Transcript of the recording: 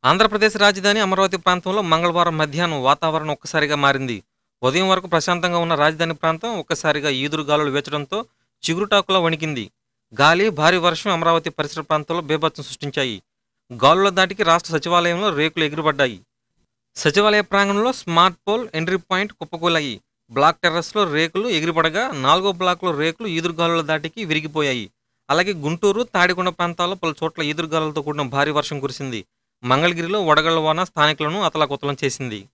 ఆంధ్రప్రదేశ్ రాజధాని అమరావతి ప్రాంతంలో మంగళవారం మధ్యాహ్నం వాతావరణం ఒక్కసారిగా మారింది ఉదయం వరకు ప్రశాంతంగా ఉన్న రాజధాని ప్రాంతం ఒక్కసారిగా ఈదురు గాలులు వేచడంతో చిగురుటాకులా వణికింది గాలి భారీ వర్షం అమరావతి పరిసర ప్రాంతాల్లో బేభత్సం సృష్టించాయి గాలుల దాటికి రాష్ట్ర సచివాలయంలో రేకులు ఎగిరిపడ్డాయి సచివాలయ ప్రాంగణంలో స్మార్ట్ పోల్ ఎంట్రీ పాయింట్ కుప్పకూలాయి బ్లాక్ టెర్రస్లో రేకులు ఎగిరిపడగా నాలుగో బ్లాక్లో రేకులు ఈదురుగాలుల దాటికి విరిగిపోయాయి అలాగే గుంటూరు తాడికొండ ప్రాంతాల్లో పలు చోట్ల ఈదురుగాలులతో కూడిన భారీ వర్షం కురిసింది మంగళగిరిలో వడగళ్ల వాన స్థానికులను అతలాకుతలం చేసింది